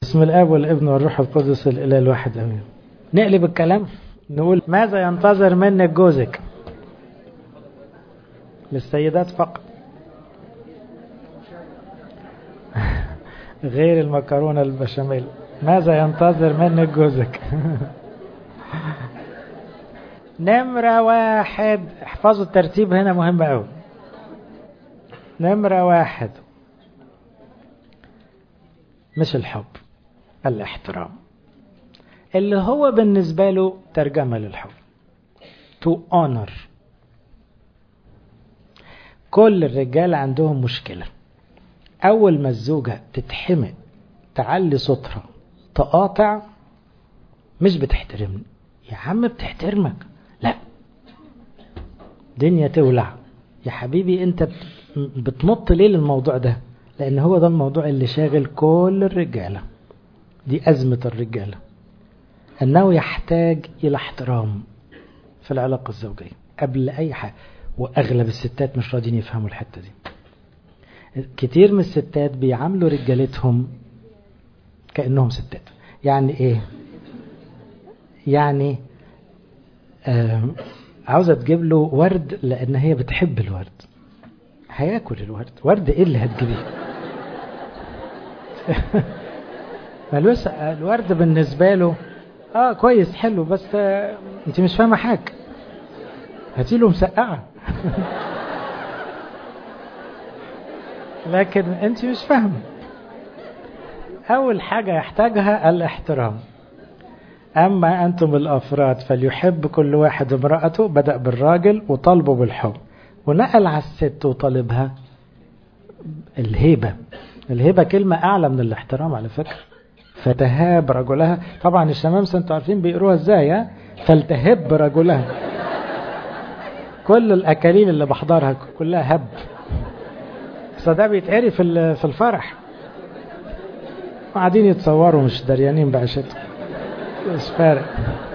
بسم الاب والابن والروح القدس الاله الواحد امين نقلب الكلام نقول ماذا ينتظر منك جوزك للسيدات فقط غير المكرونه البشاميل ماذا ينتظر منك جوزك نمرة واحد احفظوا الترتيب هنا مهم قوي نمرة واحد مش الحب الاحترام اللي هو بالنسبة له ترجمة للحب to honor كل الرجال عندهم مشكلة أول ما الزوجة تتحمق تعلي صوتها تقاطع مش بتحترمني يا عم بتحترمك لا دنيا تولع يا حبيبي انت بتنط ليه للموضوع ده لان هو ده الموضوع اللي شاغل كل الرجاله دي ازمه الرجاله انه يحتاج الى احترام في العلاقه الزوجيه قبل اي حاجه واغلب الستات مش راضيين يفهموا الحته دي كتير من الستات بيعاملوا رجالتهم كانهم ستات يعني ايه يعني آه عاوزة تجيب له ورد لأن هي بتحب الورد هياكل الورد ورد إيه اللي هتجيبيه ملوس الورد بالنسبة له اه كويس حلو بس آه انت مش فاهمة حاجة هاتي له مسقعة لكن انت مش فاهمة أول حاجة يحتاجها الاحترام أما أنتم الأفراد فليحب كل واحد امرأته بدأ بالراجل وطالبه بالحب ونقل على الست وطالبها الهيبة الهيبة كلمة أعلى من الاحترام على فكرة فتهاب رجلها طبعا الشمامسة انتوا عارفين بيقروها ازاي ها فلتهب رجلها كل الأكاليل اللي بحضرها كلها هب بس ده بيتقري في في الفرح قاعدين يتصوروا مش دريانين بعشتهم مش فارق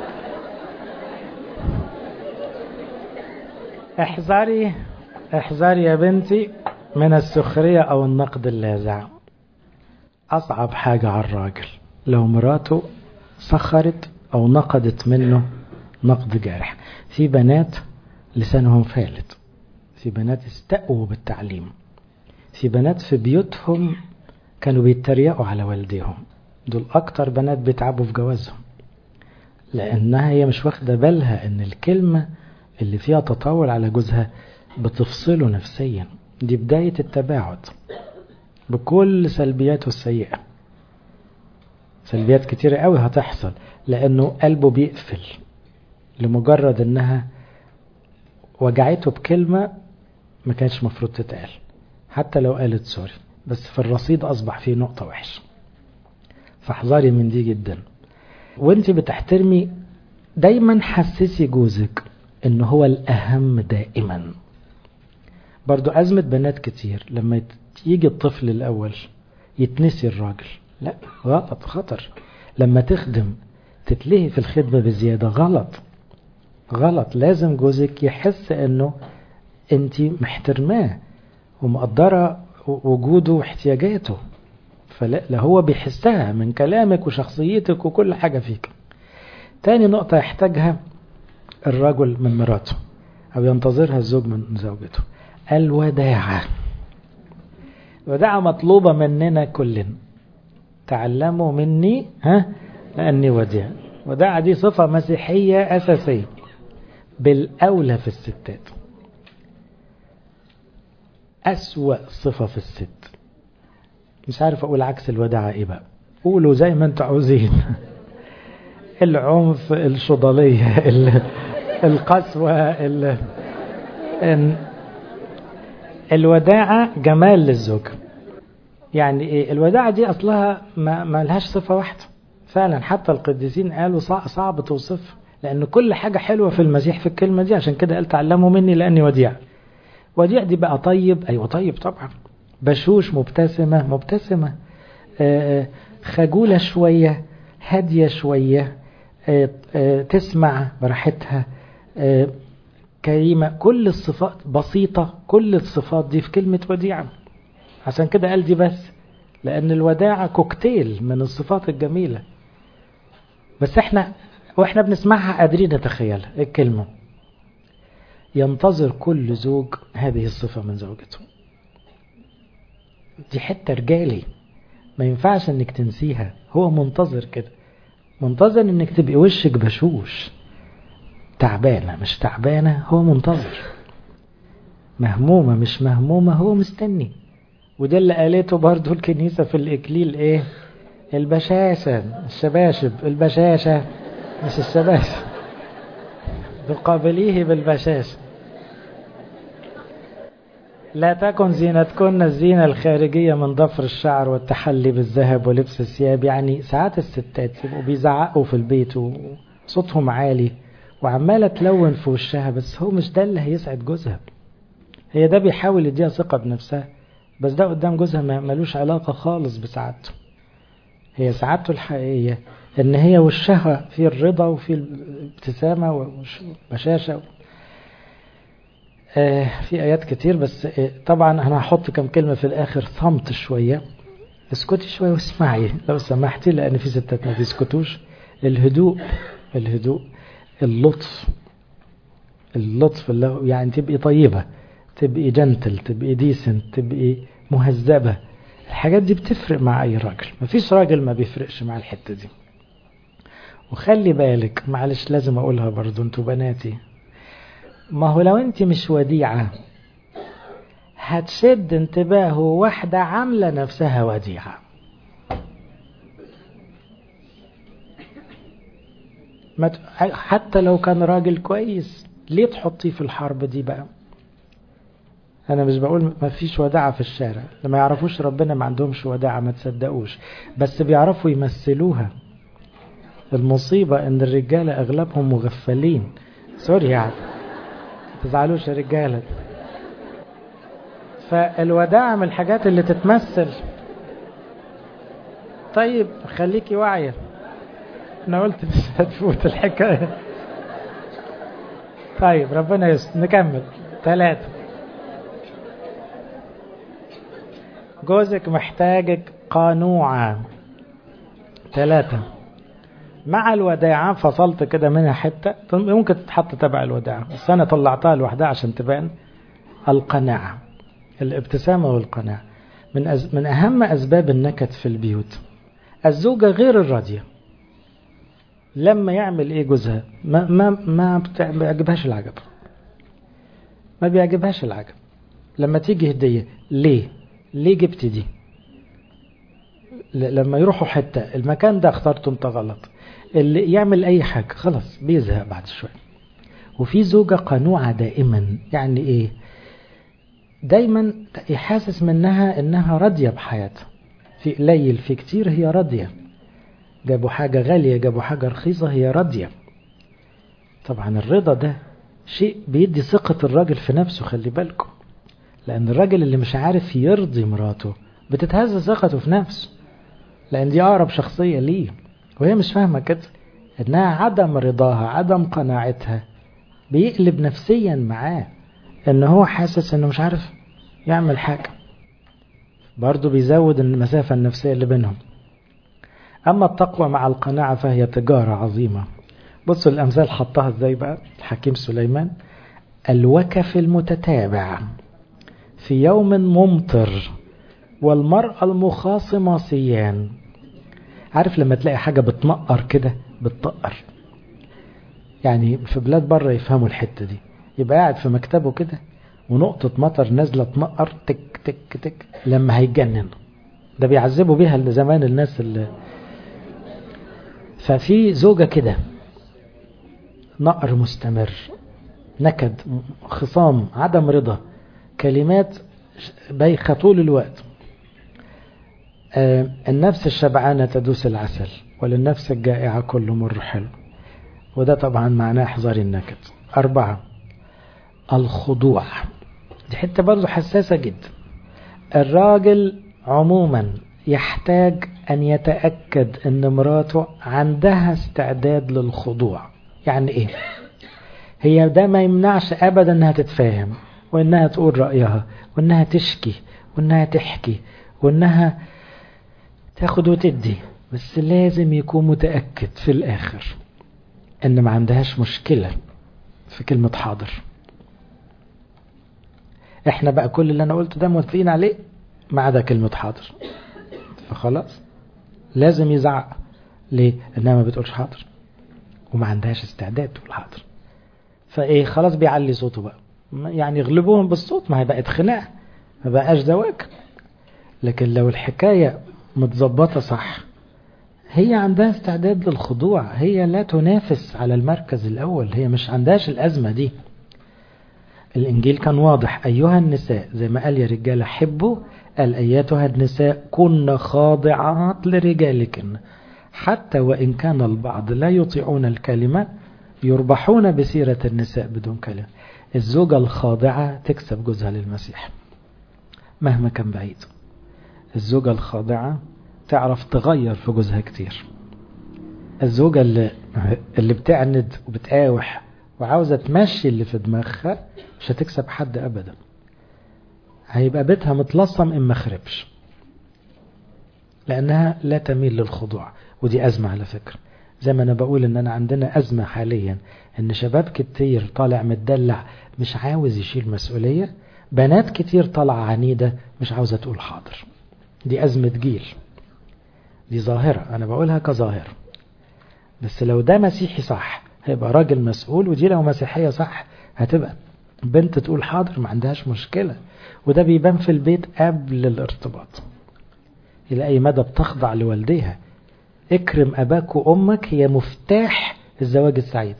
احذري احذري يا بنتي من السخرية او النقد اللاذع اصعب حاجة على الراجل لو مراته سخرت او نقدت منه نقد جارح في بنات لسانهم فالت في بنات استقوا بالتعليم في بنات في بيوتهم كانوا بيتريقوا على والديهم دول اكتر بنات بيتعبوا في جوازهم لأنها هي مش واخدة بالها إن الكلمة اللي فيها تطاول على جوزها بتفصله نفسيا دي بداية التباعد بكل سلبياته السيئة سلبيات كتيرة قوي هتحصل لأنه قلبه بيقفل لمجرد إنها وجعته بكلمة ما كانش مفروض تتقال حتى لو قالت سوري بس في الرصيد أصبح فيه نقطة وحشة فاحذري من دي جدا وانت بتحترمي دايما حسسي جوزك ان هو الاهم دائما برضو ازمة بنات كتير لما يجي الطفل الاول يتنسي الراجل لا غلط خطر لما تخدم تتلهي في الخدمة بزيادة غلط غلط لازم جوزك يحس انه انت محترماه ومقدرة وجوده واحتياجاته فلا هو بيحسها من كلامك وشخصيتك وكل حاجة فيك تاني نقطة يحتاجها الرجل من مراته أو ينتظرها الزوج من زوجته الوداعة الوداعة مطلوبة مننا كلنا تعلموا مني ها لأني وديع وداعة دي صفة مسيحية أساسية بالأولى في الستات أسوأ صفة في الست مش عارف اقول عكس الوداعة ايه بقى قولوا زي ما انتوا عاوزين العنف الشضلية القسوة الوداعة جمال للزوج يعني ايه الوداعة دي اصلها ما, ما لهاش صفة واحدة فعلا حتى القديسين قالوا صعب, صعب توصف لان كل حاجة حلوة في المسيح في الكلمة دي عشان كده قال تعلموا مني لاني وديع وديع دي بقى طيب ايوه طيب طبعا بشوش مبتسمة مبتسمة خجولة شوية هادية شوية تسمع براحتها كريمة كل الصفات بسيطة كل الصفات دي في كلمة وديعة عشان كده قال دي بس لأن الوداعة كوكتيل من الصفات الجميلة بس احنا واحنا بنسمعها قادرين نتخيلها الكلمة ينتظر كل زوج هذه الصفة من زوجته دي حتة رجالي ما ينفعش انك تنسيها هو منتظر كده منتظر انك تبقي وشك بشوش تعبانة مش تعبانة هو منتظر مهمومة مش مهمومة هو مستني وده اللي قالته برضو الكنيسة في الإكليل إيه البشاشة الشباشب البشاشة مش الشباشب تقابليه بالبشاشة لا تكن زينتكن الزينة الخارجية من ضفر الشعر والتحلي بالذهب ولبس الثياب يعني ساعات الستات يبقوا بيزعقوا في البيت وصوتهم عالي وعمالة تلون في وشها بس هو مش ده اللي هيسعد جوزها هي ده بيحاول يديها ثقة بنفسها بس ده قدام جوزها ملوش علاقة خالص بسعادته هي سعادته الحقيقية ان هي وشها في الرضا وفي الابتسامة وبشاشة آه في ايات كتير بس آه طبعا انا هحط كم كلمة في الاخر صمت شوية اسكتي شوية واسمعي لو سمحتي لان في ستات ما بيسكتوش الهدوء الهدوء اللطف اللطف اللي يعني تبقي طيبة تبقي جنتل تبقي ديسنت تبقي مهذبة الحاجات دي بتفرق مع اي راجل مفيش راجل ما بيفرقش مع الحتة دي وخلي بالك معلش لازم اقولها برضو انتوا بناتي ما هو لو انت مش وديعة هتشد انتباهه واحدة عاملة نفسها وديعة حتى لو كان راجل كويس ليه تحطيه في الحرب دي بقى انا مش بقول ما فيش وداعة في الشارع لما يعرفوش ربنا ما عندهمش وداعة ما تصدقوش بس بيعرفوا يمثلوها المصيبة ان الرجالة اغلبهم مغفلين سوري يعني تزعلوش يا رجالة فالوداعة من الحاجات اللي تتمثل طيب خليكي واعية انا قلت مش هتفوت الحكاية طيب ربنا يستر نكمل ثلاثة جوزك محتاجك قانوعة ثلاثة مع الوداعة فصلت كده منها حتة ممكن تتحط تبع الوداعة بس أنا طلعتها لوحدها عشان تبان القناعة الابتسامة والقناعة من أز... من أهم أسباب النكد في البيوت الزوجة غير الراضية لما يعمل إيه جوزها ما ما ما بيعجبهاش العجب ما بيعجبهاش العجب لما تيجي هدية ليه ليه جبت دي لما يروحوا حتة المكان ده اخترته انت غلط اللي يعمل اي حاجة خلاص بيزهق بعد شوية وفي زوجة قنوعة دائما يعني ايه دايما يحاسس منها انها راضية بحياتها في قليل في كتير هي راضية جابوا حاجة غالية جابوا حاجة رخيصة هي راضية طبعا الرضا ده شيء بيدي ثقة الراجل في نفسه خلي بالكم لأن الراجل اللي مش عارف يرضي مراته بتتهز ثقته في نفسه لأن دي أقرب شخصية ليه وهي مش فاهمة كده إنها عدم رضاها عدم قناعتها بيقلب نفسيا معاه إن هو حاسس إنه مش عارف يعمل حاجة برضه بيزود المسافة النفسية اللي بينهم أما التقوى مع القناعة فهي تجارة عظيمة بصوا الأمثال حطها ازاي بقى الحكيم سليمان الوكف المتتابع في يوم ممطر والمرأة المخاصمة سيان عارف لما تلاقي حاجة بتنقر كده بتطقر يعني في بلاد بره يفهموا الحتة دي يبقى قاعد في مكتبه كده ونقطة مطر نازلة تنقر تك تك تك لما هيتجنن ده بيعذبوا بيها اللي زمان الناس اللي ففي زوجة كده نقر مستمر نكد خصام عدم رضا كلمات بايخة طول الوقت آه النفس الشبعانة تدوس العسل وللنفس الجائعة كل مر حلو وده طبعا معناه احذار النكد أربعة الخضوع دي حتة برضو حساسة جدا الراجل عموما يحتاج أن يتأكد أن مراته عندها استعداد للخضوع يعني إيه هي ده ما يمنعش أبدا أنها تتفاهم وأنها تقول رأيها وأنها تشكي وأنها تحكي وأنها تاخد وتدي بس لازم يكون متأكد في الآخر ان ما عندهاش مشكلة في كلمة حاضر احنا بقى كل اللي انا قلته ده موافقين عليه ما عدا كلمة حاضر فخلاص لازم يزعق ليه انها ما بتقولش حاضر وما عندهاش استعداد تقول حاضر فايه خلاص بيعلي صوته بقى يعني يغلبوهم بالصوت ما هي بقت خناقه ما بقاش زواج لكن لو الحكايه متظبطه صح هي عندها استعداد للخضوع هي لا تنافس على المركز الاول هي مش عندهاش الازمه دي الانجيل كان واضح ايها النساء زي ما قال يا رجاله حبوا قال اياتها النساء كن خاضعات لرجالكن حتى وإن كان البعض لا يطيعون الكلمة يربحون بسيرة النساء بدون كلمة الزوجة الخاضعة تكسب جوزها للمسيح مهما كان بعيد الزوجة الخاضعة تعرف تغير في جوزها كتير الزوجة اللي, اللي بتعند وبتقاوح وعاوزة تمشي اللي في دماغها مش هتكسب حد أبدا هيبقى بيتها متلصم إن ما خربش لأنها لا تميل للخضوع ودي أزمة على فكرة زي ما أنا بقول إن أنا عندنا أزمة حاليا إن شباب كتير طالع متدلع مش عاوز يشيل مسؤولية بنات كتير طالعة عنيدة مش عاوزة تقول حاضر دي أزمة جيل دي ظاهرة أنا بقولها كظاهرة بس لو ده مسيحي صح هيبقى راجل مسؤول ودي لو مسيحية صح هتبقى بنت تقول حاضر ما عندهاش مشكلة وده بيبان في البيت قبل الارتباط إلى أي مدى بتخضع لوالديها اكرم أباك وأمك هي مفتاح الزواج السعيد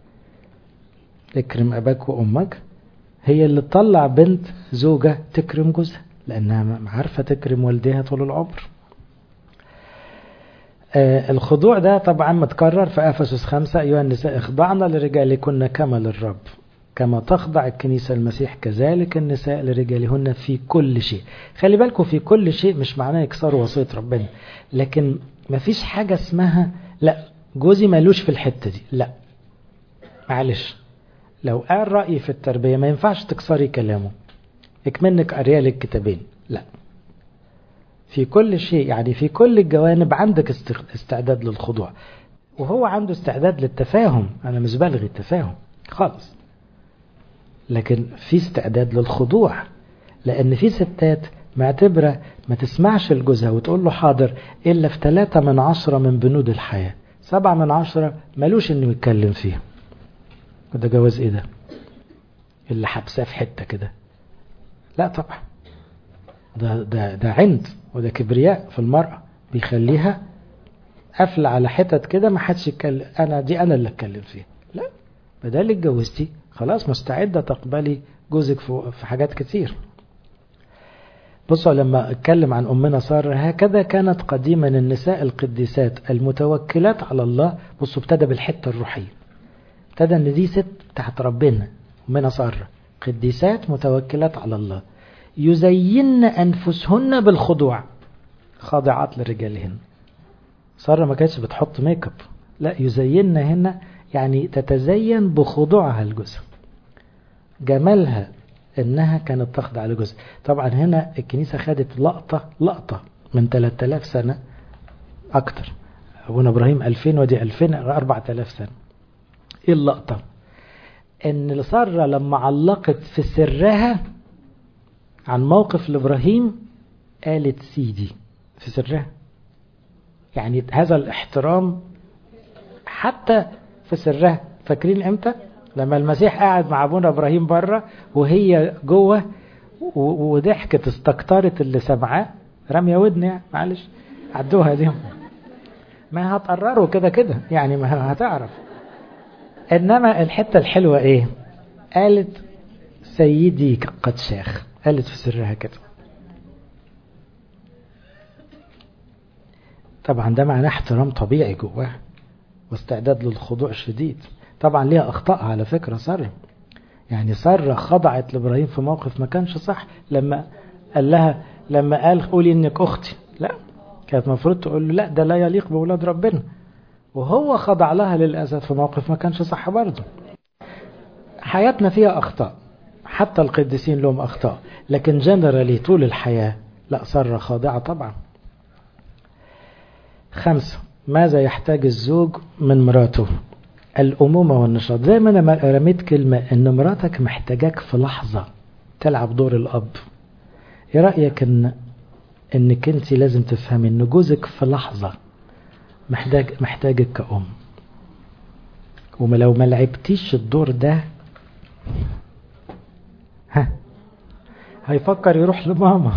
اكرم أباك وأمك هي اللي تطلع بنت زوجة تكرم جوزها لأنها عارفة تكرم والديها طول العمر آه الخضوع ده طبعا متكرر في أفسس خمسة أيها النساء اخضعن لرجالكن كما للرب كما تخضع الكنيسة المسيح كذلك النساء لرجالهن في كل شيء خلي بالكم في كل شيء مش معناه يكسروا وصية ربنا لكن مفيش حاجة اسمها لا جوزي مالوش في الحتة دي لا معلش لو قال رأيي في التربية ما ينفعش تكسري كلامه اكمنك قرية الكتابين لا في كل شيء يعني في كل الجوانب عندك استعداد للخضوع وهو عنده استعداد للتفاهم انا مش بلغي التفاهم خالص لكن في استعداد للخضوع لان في ستات معتبرة ما تسمعش لجوزها وتقول له حاضر إلا في ثلاثة من عشرة من بنود الحياة سبعة من عشرة ملوش إنه يتكلم فيها وده جواز إيه ده اللي حبساه في حتة كده لا طبعا ده, ده, ده عند وده كبرياء في المرأة بيخليها قافلة على حتت كده ما حدش يتكلم أنا دي أنا اللي أتكلم فيها لا بدل اتجوزتي خلاص مستعدة تقبلي جوزك في حاجات كتير بصوا لما اتكلم عن أمنا سارة هكذا كانت قديما النساء القديسات المتوكلات على الله بصوا ابتدى بالحتة الروحية ابتدى ان دي ست تحت ربنا أمنا سارة قديسات متوكلات على الله يزين أنفسهن بالخضوع خاضعات لرجالهن سارة ما كانتش بتحط ميك اب لا يزين هنا يعني تتزين بخضوعها لجوزها جمالها انها كانت تخضع لجزء طبعا هنا الكنيسة خدت لقطة لقطة من 3000 سنة اكتر ابونا ابراهيم 2000 ودي 2000 4000 سنة ايه اللقطة ان سارة لما علقت في سرها عن موقف لابراهيم قالت سيدي في سرها يعني هذا الاحترام حتى في سرها فاكرين امتى لما المسيح قاعد مع ابونا ابراهيم بره وهي جوه وضحكت استكترت اللي سمعاه رميه ودن يعني معلش عدوها دي ما هتقرروا كده كده يعني ما هتعرف انما الحته الحلوه ايه قالت سيدي قد شاخ قالت في سرها كده طبعا ده معناه احترام طبيعي جواه واستعداد للخضوع شديد طبعا ليها اخطاء على فكرة سارة يعني سارة خضعت لابراهيم في موقف ما كانش صح لما قال لها لما قال قولي انك اختي لا كانت المفروض تقول له لا ده لا يليق بولاد ربنا وهو خضع لها للاسف في موقف ما كانش صح برضه حياتنا فيها اخطاء حتى القديسين لهم اخطاء لكن جنرالي طول الحياة لا سارة خاضعة طبعا خمسة ماذا يحتاج الزوج من مراته الأمومة والنشاط زي ما أنا رميت كلمة إن مراتك محتاجاك في لحظة تلعب دور الأب إيه رأيك إن إنك أنت لازم تفهمي إن جوزك في لحظة محتاج محتاجك كأم ولو ما لعبتيش الدور ده ها هيفكر يروح لماما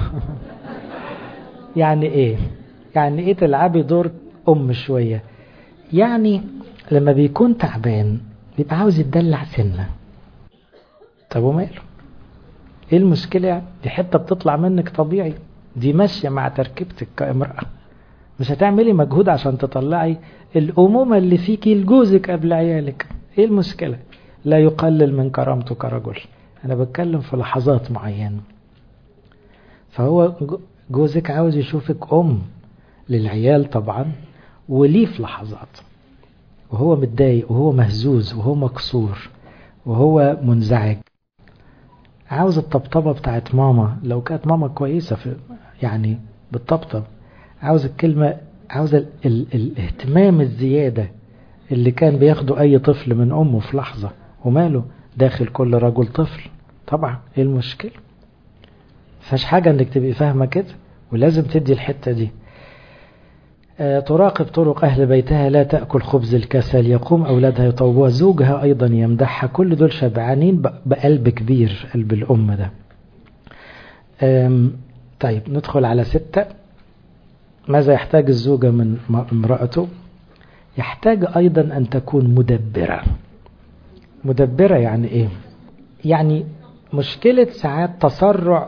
يعني ايه يعني ايه تلعبي دور ام شوية يعني لما بيكون تعبان بيبقى عاوز يتدلع سنة طب وماله ايه المشكلة يعني دي حتة بتطلع منك طبيعي دي ماشية مع تركيبتك كامرأة مش هتعملي مجهود عشان تطلعي الأمومة اللي فيكي لجوزك قبل عيالك ايه المشكلة لا يقلل من كرامته كرجل انا بتكلم في لحظات معينة فهو جوزك عاوز يشوفك ام للعيال طبعا وليه في لحظات وهو متضايق وهو مهزوز وهو مكسور وهو منزعج عاوز الطبطبة بتاعت ماما لو كانت ماما كويسة في يعني بالطبطب عاوز الكلمة عاوز ال ال الاهتمام الزيادة اللي كان بياخده أي طفل من أمه في لحظة وماله داخل كل رجل طفل طبعا ايه المشكلة فاش حاجة انك تبقي فاهمة كده ولازم تدي الحتة دي آه تراقب طرق أهل بيتها لا تأكل خبز الكسل يقوم أولادها يطوبوها زوجها أيضا يمدحها كل دول شبعانين بقلب كبير قلب الأم ده طيب ندخل على ستة ماذا يحتاج الزوجة من امرأته يحتاج أيضا أن تكون مدبرة مدبرة يعني إيه يعني مشكلة ساعات تسرع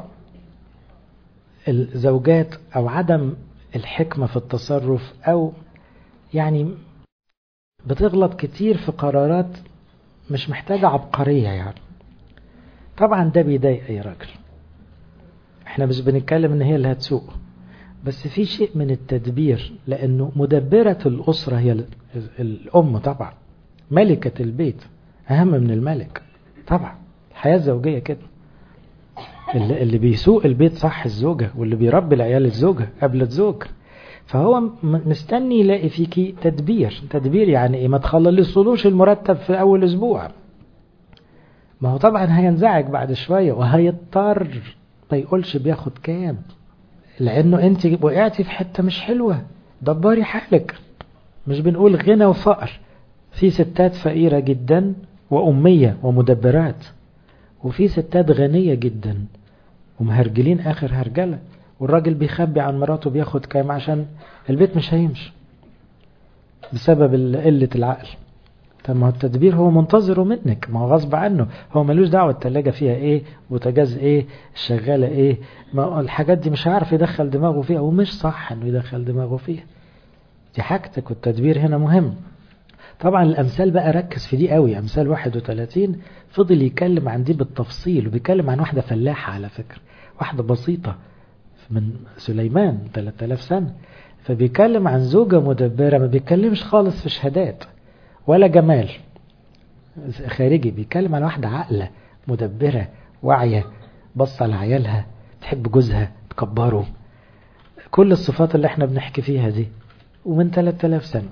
الزوجات أو عدم الحكمة في التصرف أو يعني بتغلط كتير في قرارات مش محتاجة عبقرية يعني طبعا ده بيضايق أي راجل احنا مش بنتكلم ان هي اللي هتسوق بس في شيء من التدبير لانه مدبرة الاسرة هي الام طبعا ملكة البيت اهم من الملك طبعا الحياة الزوجية كده اللي, اللي بيسوق البيت صح الزوجة واللي بيربي العيال الزوجة قبل الزوج فهو مستني يلاقي فيكي تدبير تدبير يعني ايه ما تخلصلوش المرتب في اول اسبوع ما هو طبعا هينزعج بعد شوية وهيضطر ما يقولش بياخد كام لانه انت وقعتي في حتة مش حلوة دبري حالك مش بنقول غنى وفقر في ستات فقيرة جدا وأمية ومدبرات وفي ستات غنية جدا ومهرجلين آخر هرجلة والراجل بيخبي عن مراته بياخد كام عشان البيت مش هيمشي بسبب قلة العقل طب ما هو التدبير هو منتظره منك ما هو غصب عنه هو ملوش دعوة التلاجة فيها ايه بوتاجاز ايه الشغالة ايه ما الحاجات دي مش عارف يدخل دماغه فيها ومش صح انه يدخل دماغه فيها دي حاجتك والتدبير هنا مهم طبعا الامثال بقى ركز في دي قوي امثال 31 فضل يتكلم عن دي بالتفصيل وبيتكلم عن واحدة فلاحة على فكرة واحدة بسيطة من سليمان 3000 سنة فبيتكلم عن زوجة مدبرة ما بيتكلمش خالص في شهادات ولا جمال خارجي بيتكلم عن واحدة عاقلة مدبرة واعية بص على عيالها تحب جوزها تكبره كل الصفات اللي احنا بنحكي فيها دي ومن 3000 سنة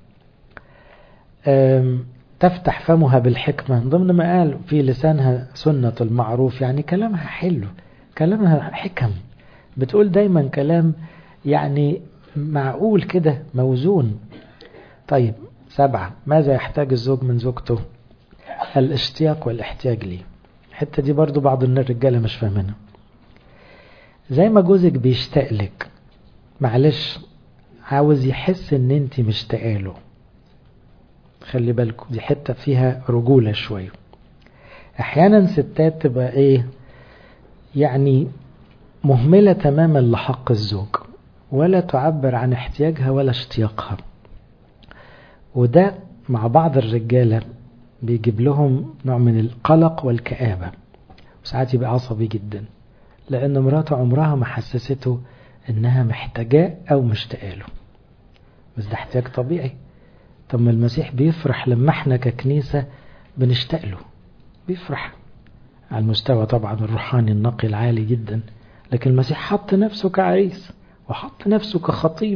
تفتح فمها بالحكمة ضمن ما قال في لسانها سنة المعروف يعني كلامها حلو كلامها حكم بتقول دايما كلام يعني معقول كده موزون طيب سبعة ماذا يحتاج الزوج من زوجته الاشتياق والاحتياج ليه الحتة دي برضو بعض الرجالة مش فاهمينها زي ما جوزك بيشتاق لك معلش عاوز يحس ان انت مشتاقه له خلي بالكم دي حتة فيها رجولة شوية احيانا ستات تبقى ايه يعني مهملة تماما لحق الزوج ولا تعبر عن احتياجها ولا اشتياقها وده مع بعض الرجالة بيجيب لهم نوع من القلق والكآبة وساعات يبقى عصبي جدا لأن مراته عمرها ما حسسته إنها محتاجاه أو مشتاقه له بس ده احتياج طبيعي طب ما المسيح بيفرح لما احنا ككنيسة بنشتاق له بيفرح على المستوى طبعا الروحاني النقي العالي جدا لكن المسيح حط نفسه كعريس وحط نفسه كخطيب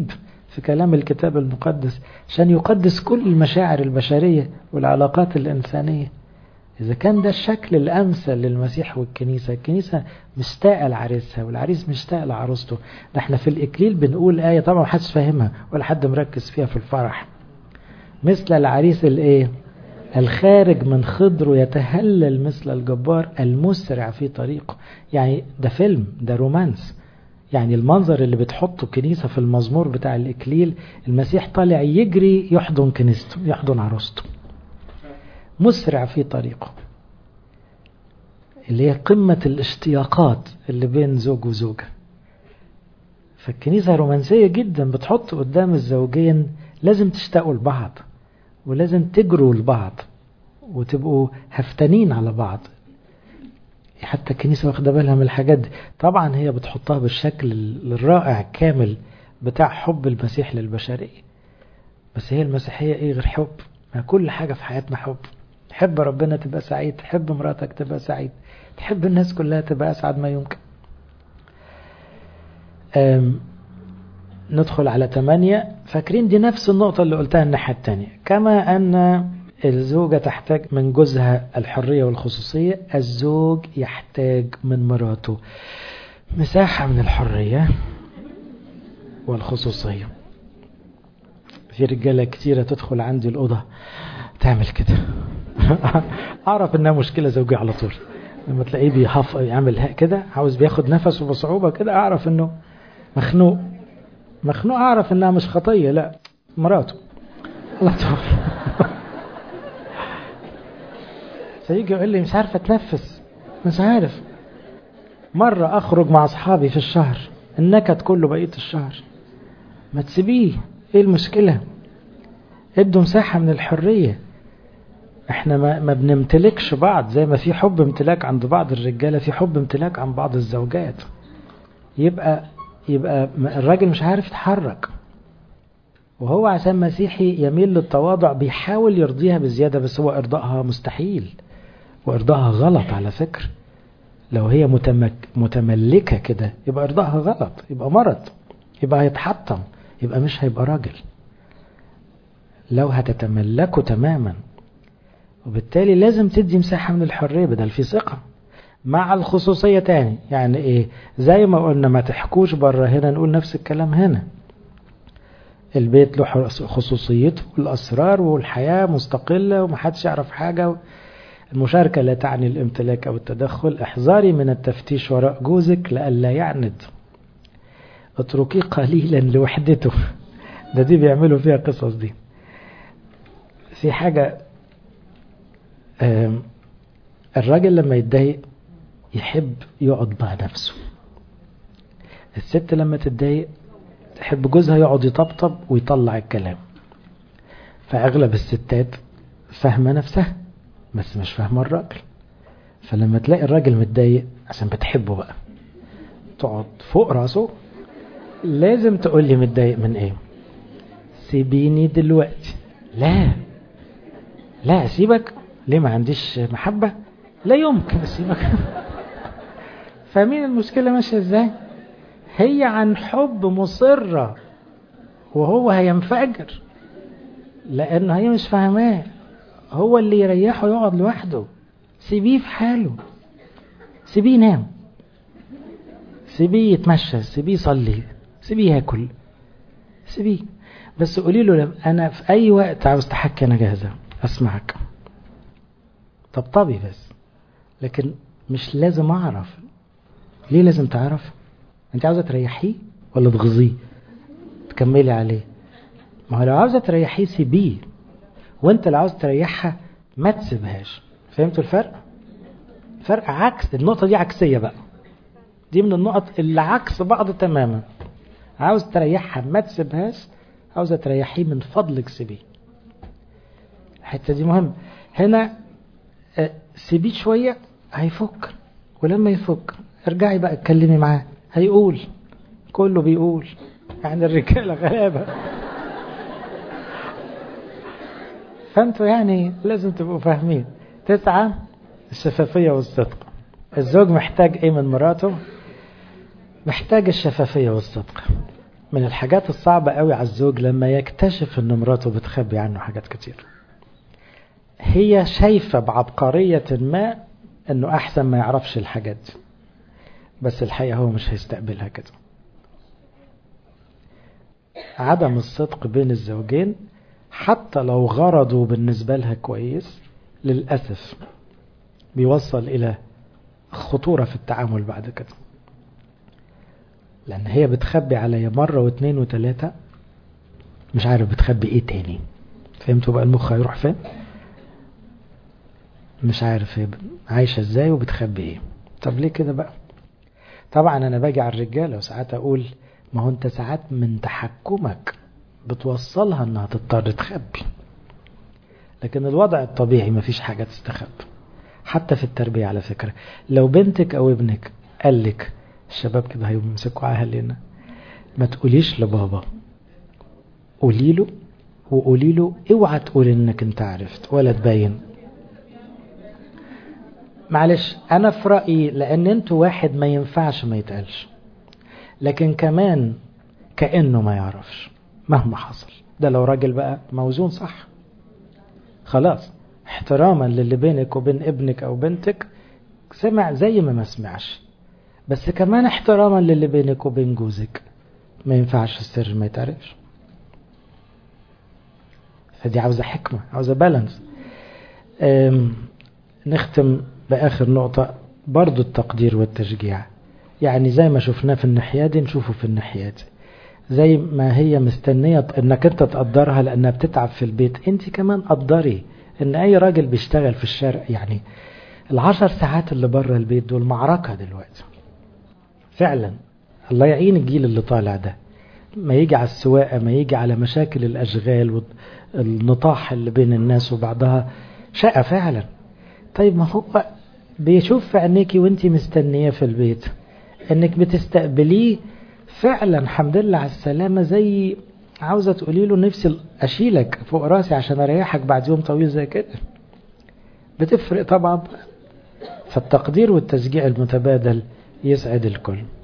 في كلام الكتاب المقدس عشان يقدس كل المشاعر البشرية والعلاقات الإنسانية إذا كان ده الشكل الأمثل للمسيح والكنيسة الكنيسة مشتاقة لعريسها والعريس مشتاق لعروسته ده احنا في الإكليل بنقول آية طبعا محدش فاهمها ولا حد مركز فيها في الفرح مثل العريس الايه الخارج من خضره يتهلل مثل الجبار المسرع في طريقه يعني ده فيلم ده رومانس يعني المنظر اللي بتحطه الكنيسة في المزمور بتاع الإكليل المسيح طالع يجري يحضن كنيسته يحضن عروسته مسرع في طريقه اللي هي قمة الاشتياقات اللي بين زوج وزوجة فالكنيسة رومانسية جدا بتحط قدام الزوجين لازم تشتاقوا لبعض ولازم تجروا لبعض وتبقوا هفتانين على بعض حتى الكنيسة واخدة بالها من الحاجات دي طبعا هي بتحطها بالشكل الرائع الكامل بتاع حب المسيح للبشرية بس هي المسيحية ايه غير حب ما كل حاجة في حياتنا حب تحب ربنا تبقى سعيد تحب مراتك تبقى سعيد تحب الناس كلها تبقى أسعد ما يمكن ندخل على ثمانية فاكرين دي نفس النقطة اللي قلتها الناحية الثانية كما أن الزوجة تحتاج من جوزها الحرية والخصوصية الزوج يحتاج من مراته مساحة من الحرية والخصوصية في رجالة كتيرة تدخل عندي الأوضة تعمل كده أعرف إنها مشكلة زوجية على طول لما تلاقيه بيحف يعمل كده عاوز بياخد نفسه بصعوبة كده أعرف إنه مخنوق مخنوق أعرف إنها مش خطية لا مراته الله طول فيجي يقول لي مش عارف أتنفس مش عارف مرة أخرج مع أصحابي في الشهر النكد كله بقية الشهر ما تسيبيه ايه المشكلة ادوا مساحة من الحرية احنا ما, ما بنمتلكش بعض زي ما في حب امتلاك عند بعض الرجالة في حب امتلاك عن بعض الزوجات يبقى يبقى الراجل مش عارف يتحرك وهو عشان مسيحي يميل للتواضع بيحاول يرضيها بزيادة بس هو إرضائها مستحيل وإرضائها غلط على فكرة لو هي متمك متملكة كده يبقى إرضائها غلط يبقى مرض يبقى هيتحطم يبقى مش هيبقى راجل لو هتتملكه تماما وبالتالي لازم تدي مساحة من الحرية بدل في ثقة مع الخصوصية تاني يعني ايه زي ما قلنا ما تحكوش بره هنا نقول نفس الكلام هنا البيت له خصوصيته والأسرار والحياة مستقلة ومحدش يعرف حاجة المشاركة لا تعني الامتلاك أو التدخل احذري من التفتيش وراء جوزك لئلا يعند اتركيه قليلا لوحدته ده دي بيعملوا فيها قصص دي في حاجة الراجل لما يتضايق يحب يقعد مع نفسه الست لما تتضايق تحب جوزها يقعد يطبطب ويطلع الكلام فأغلب الستات فاهمة نفسها بس مش فاهمة الراجل فلما تلاقي الراجل متضايق عشان بتحبه بقى تقعد فوق راسه لازم تقول لي متضايق من ايه سيبيني دلوقتي لا لا اسيبك ليه ما عنديش محبة لا يمكن اسيبك فاهمين المشكلة ماشية ازاي هي عن حب مصرة وهو هينفجر لان هي مش فاهماه هو اللي يريحه يقعد لوحده سيبيه في حاله سيبيه ينام سيبيه يتمشى سيبيه يصلي سيبيه ياكل سيبيه بس قولي له انا في اي وقت عاوز تحكي انا جاهزه اسمعك طبطبي بس لكن مش لازم اعرف ليه لازم تعرف انت عاوزه تريحيه ولا تغزيه تكملي عليه ما هو لو عاوزه تريحيه سيبيه وانت لو عاوز تريحها ما تسيبهاش فهمتوا الفرق فرق عكس النقطه دي عكسيه بقى دي من النقط اللي عكس بعض تماما عاوز تريحها ما تسيبهاش عاوزه تريحيه من فضلك سيبيه الحته دي مهم هنا سيبيه شويه هيفك ولما يفك ارجعي بقى اتكلمي معاه هيقول كله بيقول يعني الرجاله غلابه فانتوا يعني لازم تبقوا فاهمين تسعة الشفافية والصدق الزوج محتاج ايه من مراته محتاج الشفافية والصدق من الحاجات الصعبة قوي على الزوج لما يكتشف ان مراته بتخبي عنه حاجات كتير هي شايفة بعبقرية ما انه احسن ما يعرفش الحاجات دي بس الحقيقة هو مش هيستقبلها كده عدم الصدق بين الزوجين حتى لو غرضه بالنسبة لها كويس للأسف بيوصل إلى خطورة في التعامل بعد كده لأن هي بتخبي عليا مرة واثنين وثلاثة مش عارف بتخبي ايه تاني فهمتوا بقى المخ هيروح فين مش عارف هي عايشة ازاي وبتخبي ايه طب ليه كده بقى طبعا انا باجي على الرجالة وساعات اقول ما هو انت ساعات من تحكمك بتوصلها انها تضطر تخبي لكن الوضع الطبيعي مفيش حاجة تستخبى حتى في التربية على فكرة لو بنتك او ابنك قال لك الشباب كده هيمسكوا اهلنا ما تقوليش لبابا قولي له وقولي له اوعى تقول انك انت عرفت ولا تبين معلش انا في رأيي لان انتوا واحد ما ينفعش ما يتقالش لكن كمان كأنه ما يعرفش مهما حصل ده لو راجل بقى موزون صح خلاص احتراما للي بينك وبين ابنك او بنتك سمع زي ما ما سمعش بس كمان احتراما للي بينك وبين جوزك ما ينفعش السر ما يتعرفش فدي عاوزة حكمة عاوزة بالانس نختم بآخر نقطة برضو التقدير والتشجيع يعني زي ما شفناه في الناحية دي نشوفه في الناحية دي زي ما هي مستنية انك انت تقدرها لانها بتتعب في البيت انت كمان قدري ان اي راجل بيشتغل في الشارع يعني العشر ساعات اللي بره البيت دول معركة دلوقتي فعلا الله يعين الجيل اللي طالع ده ما يجي على السواقة ما يجي على مشاكل الأشغال والنطاح اللي بين الناس وبعضها شقة فعلا طيب ما هو بيشوف في عينيكي وانت مستنية في البيت انك بتستقبليه فعلا الحمد لله على السلامة زي عاوزة تقولي له نفسي أشيلك فوق راسي عشان أريحك بعد يوم طويل زي كده بتفرق طبعا فالتقدير والتشجيع المتبادل يسعد الكل